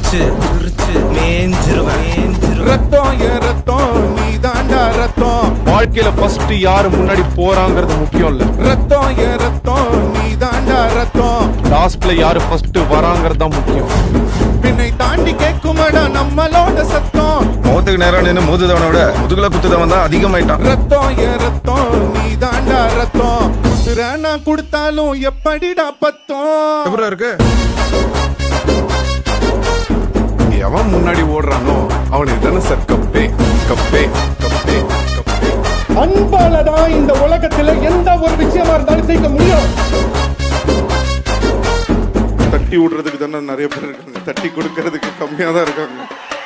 பிரிச்சு பிரிச்சு மேஞ்சிருவேன் மேஞ்சிருவேன் ரத்தம் என் ரத்தம் நீ தாண்டா ரத்தம் வாழ்க்கையில ஃபர்ஸ்ட் யாரு முன்னாடி போறாங்கிறது முக்கியம் இல்ல ரத்தம் என் ரத்தம் நீ தாண்டா ரத்தம் லாஸ்ட்ல யாரு ஃபர்ஸ்ட் வராங்கிறது தான் முக்கியம் பின்னை தாண்டி கேட்குமடா நம்மளோட சத்தம் முகத்துக்கு நேரம் நின்று மூதுதவனை விட முதுகுல குத்துதவன் தான் அதிகமாயிட்டான் ரத்தம் என் ரத்தம் நீ தாண்டா ரத்தம் உசுர நான் கொடுத்தாலும் எப்படிடா பத்தம் எப்படி இருக்கு எவன் முன்னாடி ஓடுறானோ அவனுக்கு தானே சார் கப்பே கப்பே கப்பே கப்பே அன்பால தான் இந்த உலகத்துல எந்த ஒரு விஷயமா இருந்தாலும் செய்ய முடியும் தட்டி விடுறதுக்கு தானே நிறைய பேர் இருக்காங்க தட்டி கொடுக்கறதுக்கு கம்மியா தான் இருக்காங்க